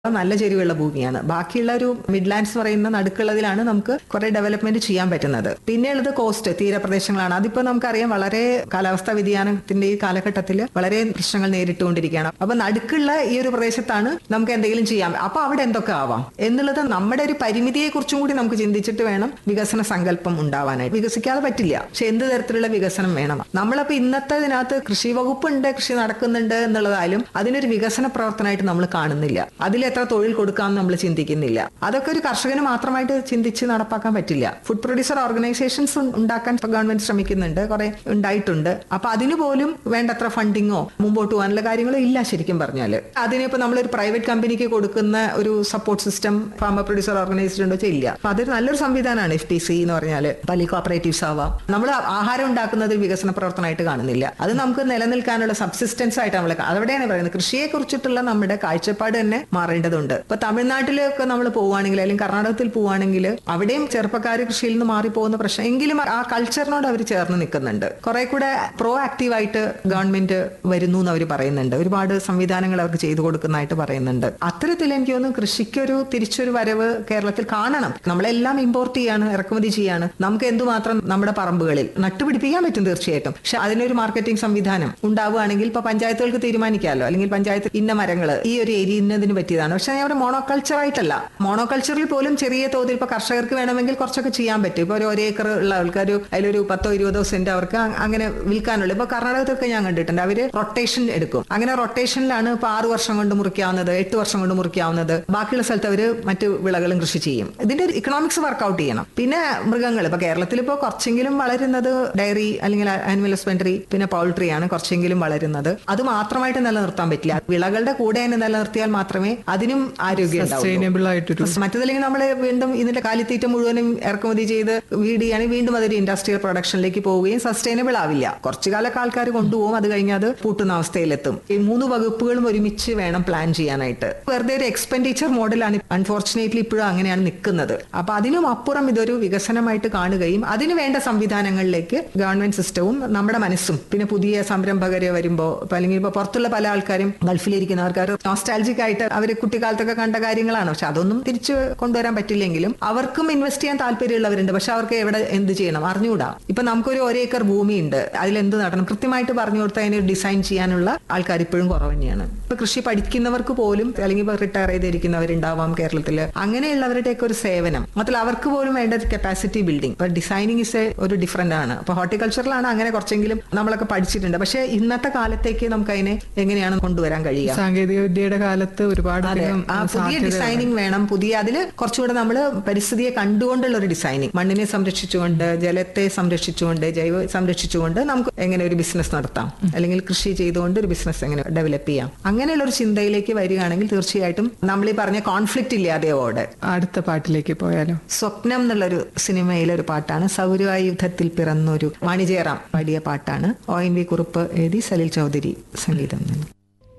നല്ല ചെരിവുള്ള ഭൂമിയാണ് ബാക്കിയുള്ള ഒരു മിഡ്ലാൻഡ്സ് പറയുന്ന നടുക്കുള്ളതിലാണ് നമുക്ക് കുറെ ഡെവലപ്മെന്റ് ചെയ്യാൻ പറ്റുന്നത് പിന്നെയുള്ളത് കോസ്റ്റ് തീരപ്രദേശങ്ങളാണ് അതിപ്പോ നമുക്കറിയാം വളരെ കാലാവസ്ഥാ വ്യതിയാനത്തിന്റെ ഈ കാലഘട്ടത്തിൽ വളരെ പ്രശ്നങ്ങൾ നേരിട്ടുകൊണ്ടിരിക്കുകയാണ് അപ്പൊ നടുക്കുള്ള ഈ ഒരു പ്രദേശത്താണ് നമുക്ക് എന്തെങ്കിലും ചെയ്യാം അപ്പൊ അവിടെ എന്തൊക്കെ ആവാം എന്നുള്ളത് നമ്മുടെ ഒരു പരിമിതിയെ കുറിച്ചും കൂടി നമുക്ക് ചിന്തിച്ചിട്ട് വേണം വികസന സങ്കല്പം ഉണ്ടാവാനായിട്ട് വികസിക്കാതെ പറ്റില്ല പക്ഷെ എന്ത് തരത്തിലുള്ള വികസനം വേണം നമ്മളപ്പോ ഇന്നത്തെ ഇതിനകത്ത് കൃഷി വകുപ്പുണ്ട് കൃഷി നടക്കുന്നുണ്ട് എന്നുള്ളതായാലും അതിനൊരു വികസന പ്രവർത്തനമായിട്ട് നമ്മൾ കാണുന്നില്ല അതിൽ എത്ര തൊഴിൽ കൊടുക്കാമെന്ന് നമ്മൾ ചിന്തിക്കുന്നില്ല അതൊക്കെ ഒരു കർഷകന് മാത്രമായിട്ട് ചിന്തിച്ച് നടപ്പാക്കാൻ പറ്റില്ല ഫുഡ് പ്രൊഡ്യൂസർ ഓർഗനൈസേഷൻസ് ഉണ്ടാക്കാൻ ഇപ്പൊ ഗവൺമെന്റ് ശ്രമിക്കുന്നുണ്ട് കുറെ ഉണ്ടായിട്ടുണ്ട് അപ്പൊ അതിന് പോലും വേണ്ടത്ര ഫണ്ടിങ്ങോ മുമ്പോട്ട് പോകാനുള്ള കാര്യങ്ങളോ ഇല്ല ശരിക്കും പറഞ്ഞാൽ അതിനിപ്പോ നമ്മളൊരു പ്രൈവറ്റ് കമ്പനിക്ക് കൊടുക്കുന്ന ഒരു support system farmer producer organisation ഉണ്ടോ ഇല്ല അപ്പൊ അതൊരു നല്ലൊരു സംവിധാനമാണ് എഫ് പി സി എന്ന് പറഞ്ഞാൽ പലി കോപ്പറേറ്റീവ്സ് ആവാം നമ്മൾ ആഹാരം ഉണ്ടാക്കുന്നത് ഒരു വികസന പ്രവർത്തനമായിട്ട് കാണുന്നില്ല അത് നമുക്ക് നിലനിൽക്കാനുള്ള സബ്സിസ്റ്റൻസ് ആയിട്ട് നമ്മൾ അതവിടെയാണ് പറയുന്നത് കൃഷിയെ കുറിച്ചിട്ടുള്ള നമ്മുടെ കാഴ്ചപ്പാട് തന്നെ മാറേണ്ടതുണ്ട് ഇപ്പൊ തമിഴ്നാട്ടിലൊക്കെ നമ്മൾ പോവുകയാണെങ്കിൽ അല്ലെങ്കിൽ കർണാടകത്തിൽ പോവുകയാണെങ്കിൽ അവിടെയും ചെറുപ്പക്കാർ കൃഷിയിൽ നിന്ന് മാറിപ്പോകുന്ന പ്രശ്നം എങ്കിലും ആ കൾച്ചറിനോട് അവർ ചേർന്ന് നിൽക്കുന്നുണ്ട് കുറെ കൂടെ പ്രോ ആക്റ്റീവായിട്ട് ഗവൺമെന്റ് വരുന്നു എന്ന് അവർ പറയുന്നുണ്ട് ഒരുപാട് സംവിധാനങ്ങൾ അവർക്ക് ചെയ്തു കൊടുക്കുന്നതായിട്ട് പറയുന്നുണ്ട് അത്തരത്തിൽ എനിക്ക് തോന്നുന്നു കൃഷിക്കൊരു തിരിച്ചൊരു വരവ് കേരളത്തിൽ കാണണം നമ്മളെല്ലാം ഇമ്പോർട്ട് ചെയ്യാണ് ഇറക്കുമതി ചെയ്യാണ് നമുക്ക് എന്തുമാത്രം നമ്മുടെ പറമ്പുകളിൽ നട്ടുപിടിപ്പിക്കാൻ പറ്റും തീർച്ചയായിട്ടും പക്ഷെ അതിനൊരു മാർക്കറ്റിംഗ് സംവിധാനം ഉണ്ടാവുകയാണെങ്കിൽ ഇപ്പൊ പഞ്ചായത്തുകൾക്ക് തീരുമാനിക്കാമല്ലോ അല്ലെങ്കിൽ പഞ്ചായത്ത് ഇന്ന മരങ്ങൾ ഈ ഒരു ഏരിയ ഇന്നതിന് പറ്റിയതാണ് പക്ഷെ അവിടെ മോണോകൾച്ചർ ആയിട്ടല്ല മോണോകൾച്ചറിൽ പോലും ചെറിയ തോതിൽ ഇപ്പൊ കർഷകർക്ക് വേണമെങ്കിൽ കുറച്ചൊക്കെ ചെയ്യാൻ പറ്റും ഇപ്പൊ ഒരു ഒരേ ഏക്കർ ഉള്ള ആൾക്കാർ അതിലൊരു പത്തോ ഇരുപതോ സെന്റ് അവർക്ക് അ- അങ്ങനെ വിൽക്കാനുള്ള ഇപ്പൊ കർണാടകത്തൊക്കെ ഞാൻ കണ്ടിട്ടുണ്ട് അവര് റൊട്ടേഷൻ എടുക്കും അങ്ങനെ റൊട്ടേഷനിലാണ് ഇപ്പൊ ആറ് വർഷം കൊണ്ട് മുറിക്കാവുന്നത് എട്ട് വർഷം കൊണ്ട് മുറിക്കാവുന്നത് ബാക്കിയുള്ള സ്ഥലത്ത് അവര് മറ്റു വിളകളും കൃഷി ചെയ്യും ഇതിന്റെ ഒരു ഇക്കണോമിക്സ് വർക്ക്ഔട്ട് ചെയ്യണം പിന്നെ മൃഗങ്ങൾ ഇപ്പൊ കേരളത്തിൽ ഇപ്പോൾ കുറച്ചെങ്കിലും വളരുന്നത് ഡയറി അല്ലെങ്കിൽ ആനിമൽ ഹസ്ബൻഡറി പിന്നെ പൗൾട്രി ആണ് കുറച്ചെങ്കിലും വളരുന്നത് അത് മാത്രമായിട്ട് നിലനിർത്താൻ പറ്റില്ല വിളകളുടെ കൂടെ തന്നെ നിലനിർത്തിയാൽ മാത്രമേ അതിനും ആരോഗ്യം ഉണ്ടാവൂ സസ്റ്റൈനബിൾ ആയിട്ടൊരു മറ്റതല്ലെങ്കിൽ നമ്മൾ വീണ്ടും ഇതിന്റെ കാലിത്തീറ്റ മുഴുവനും ഇറക്കുമതി ചെയ്ത് വീടുകയാണെങ്കിൽ വീണ്ടും അതൊരു ഇൻഡസ്ട്രിയൽ പ്രൊഡക്ഷനിലേക്ക് പോവുകയും സസ്റ്റൈനബിൾ ആവില്ല കുറച്ചു കാലൊക്കെ ആൾക്കാർ കൊണ്ടുപോകും അത് കഴിഞ്ഞാൽ അത് പൂട്ടുന്ന അവസ്ഥയിലെത്തും ഈ മൂന്ന് വകുപ്പുകളും ഒരുമിച്ച് വേണം പ്ലാൻ ചെയ്യാനായിട്ട് വെറുതെ ഒരു എക്സ്പെൻഡിച്ചർ മോഡലാണ് അൺഫോർച്ചുനേറ്റ്ലി ഇപ്പോഴും അങ്ങനെയാണ് നിൽക്കുന്നത് അപ്പൊ അതിനും അപ്പുറം ഇതൊരു വികസനമായിട്ട് കാണുകയും അതിന് വേണ്ട സംവിധാനങ്ങളിലേക്ക് ഗവൺമെന്റ് സിസ്റ്റവും നമ്മുടെ മനസ്സും പിന്നെ പുതിയ സംരംഭകര് വരുമ്പോ ഇപ്പൊ അല്ലെങ്കിൽ ഇപ്പൊ പുറത്തുള്ള പല ആൾക്കാരും ഗൾഫിലിരിക്കുന്ന ആൾക്കാർ നോസ്റ്റാലജിക് ആയിട്ട് അവർ കുട്ടിക്കാലത്തൊക്കെ കണ്ട കാര്യങ്ങളാണ് പക്ഷെ അതൊന്നും തിരിച്ചു കൊണ്ടുവരാൻ പറ്റില്ലെങ്കിലും അവർക്കും ഇൻവെസ്റ്റ് ചെയ്യാൻ താല്പര്യമുള്ളവരുണ്ട് പക്ഷെ അവർക്ക് എവിടെ എന്ത് ചെയ്യണം അറിഞ്ഞുകൂടാ ഇപ്പൊ നമുക്കൊരു ഒരേക്കർ ഭൂമിയുണ്ട് അതിൽ എന്ത് നടണം കൃത്യമായിട്ട് പറഞ്ഞു കൊടുത്താൽ അതിന് ഡിസൈൻ ചെയ്യാനുള്ള ആൾക്കാർ ഇപ്പോഴും കുറവ് തന്നെയാണ് ഇപ്പൊ കൃഷി പഠിക്കുന്നവർക്ക് പോലും അല്ലെങ്കിൽ ഇപ്പൊ റിട്ടയർ ചെയ്തിരിക്കുന്നവരുണ്ടാവാം കേരളത്തില് അങ്ങനെയുള്ളവരുടെയൊക്കെ ഒരു സേവനം മാത്രമല്ല അവർക്ക് പോലും വേണ്ട കപ്പാസിറ്റി ബിൽഡിംഗ് ഇപ്പൊ ഡിസൈനിങ് ഇസ് ഒരു ഡിഫറെന്റ് ആണ് അപ്പൊ ഹോർട്ടിക്കൾച്ചറിലാണ് അങ്ങനെ കുറച്ചെങ്കിലും നമ്മളൊക്കെ പഠിച്ചിട്ടുണ്ട് പക്ഷെ ഇന്നത്തെ കാലത്തേക്ക് നമുക്ക് അതിനെ എങ്ങനെയാണ് കൊണ്ടുവരാൻ കഴിയുക സാങ്കേതിക വിദ്യയുടെ കാലത്ത് ഒരുപാട് അതെ അധികം ആ പുതിയ ഡിസൈനിങ് വേണം പുതിയ അതില് കുറച്ചുകൂടെ നമ്മൾ പരിസ്ഥിതിയെ കണ്ടുകൊണ്ടുള്ള ഒരു ഡിസൈനിങ് മണ്ണിനെ സംരക്ഷിച്ചുകൊണ്ട് ജലത്തെ സംരക്ഷിച്ചുകൊണ്ട് ജൈവ സംരക്ഷിച്ചുകൊണ്ട് നമുക്ക് എങ്ങനെ ഒരു ബിസിനസ് നടത്താം അല്ലെങ്കിൽ കൃഷി ചെയ്തുകൊണ്ട് ഒരു ബിസിനസ് എങ്ങനെ ഡെവലപ്പ് ചെയ്യാം അങ്ങനെയുള്ള ഒരു ചിന്തയിലേക്ക് വരികയാണെങ്കിൽ തീർച്ചയായിട്ടും നമ്മൾ ഈ പറഞ്ഞ കോൺഫ്ലിക്റ്റ് ഇല്ലാതെയോടെ അടുത്ത പാട്ടിലേക്ക് പോയാലോ സ്വപ്നം എന്നുള്ളൊരു സിനിമയിലെ ഒരു പാട്ടാണ് സൗരവായുധത്തിൽ പിറന്നൊരു വാണിജ്യറാം പാടിയ പാട്ടാണ് ഒ എൻ വി കുറുപ്പ് എഴുതി സലിൽ ചൗധരി സംഗീതം നൽകി